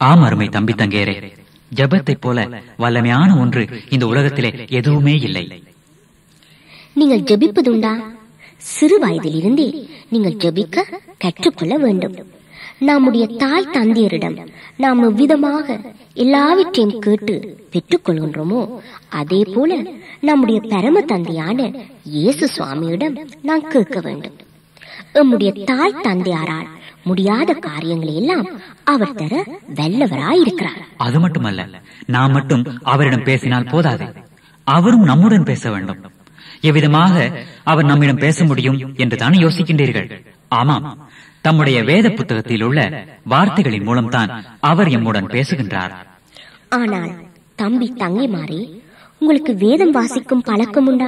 ஆம் அருமை தம்பி தங்கேரே ஜெபத்தைப் போல வல்லமையான ஒன்று இந்த உலகத்திலே எதுவுமே இல்லை நீங்கள் ஜெபிப்பதுண்டா சிறு வயதிலிருந்தே நீங்கள் ஜெபிக்க கற்றுக்கொள்ள வேண்டும் நம்முடைய தாய் தந்தையரிடம் நாம் எவ்விதமாக எல்லாவற்றையும் கேட்டு பெற்றுக்கொள்கின்றோமோ அதே போல நம்முடைய பரம தந்தையான இயேசு சுவாமியிடம் நாம் கேட்க வேண்டும் நம்முடைய தாய் தந்தையாரால் முடியாத காரியங்களை எல்லாம் அவர் தர வல்லவராயிருக்கிறார் அது மட்டுமல்ல நாம் மட்டும் அவரிடம் பேசினால் போதாது அவரும் நம்முடன் பேச வேண்டும் எவ்விதமாக அவர் நம்மிடம் பேச முடியும் என்று தானே யோசிக்கின்றீர்கள் ஆமாம் தம்முடைய வேத புத்தகத்தில் உள்ள வார்த்தைகளின் மூலம்தான் அவர் எம்முடன் பேசுகின்றார் ஆனால் தம்பி தங்கைமாரே உங்களுக்கு வேதம் வாசிக்கும் பழக்கம் உண்டா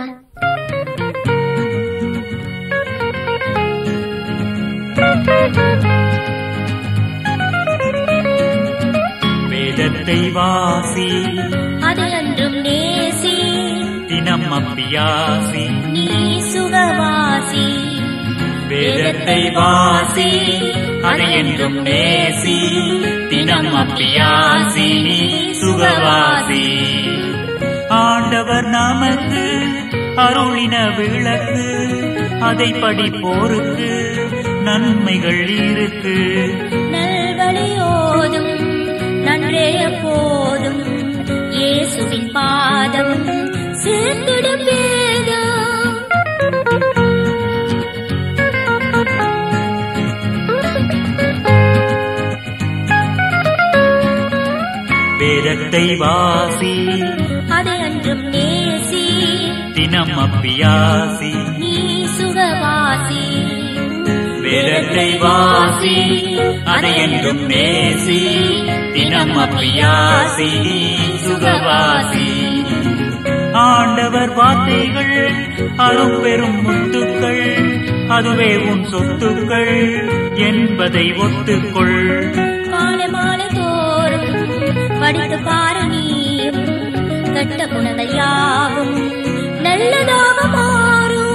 வேதத்தை வாசி அது அன்றும் நேசி தினம் அப்பியாசி நீ சுகவாசி வேதத்தை வாசி அதை என்றும் நேசி தினம் அப்பியாசி சுகவாசி ஆண்டவர் நமக்கு அருளின விளக்கு அதை படிப்போருக்கு நன்மைகள் இருக்கு நல்வழியோதும் நன்றே போதும் இயேசுவின் பாதம் சேர்த்திடும் வேதம் வேதத்தை வாசி அதை அன்றும் நேசி தினம் அப்பியாசி நீ சுகவாசி வேதத்தை வாசி அதை என்றும் நேசி தினம் அப்பியாசி சுகவாசி ஆண்டவர் வார்த்தைகள் அரும் பெரும் முத்துக்கள் அதுவே உன் சொத்துக்கள் என்பதை ஒத்துக்கொள் காலை மாலை தோறும் படித்து பாரு நீயும் கெட்ட குணங்கள் யாவும் நல்லதாக மாறும்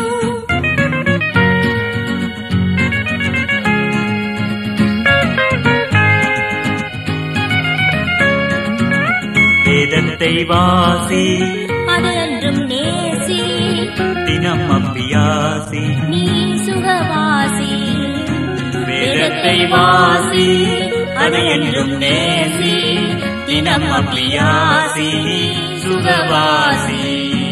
வேதத்தை வாசி அது என்றும் நேசி தினம் அப்பியாசி நீ சுகவாசி வேதத்தை வாசி அதை என்றும் நேசி தினம் அப்பியாசி சுகவாசி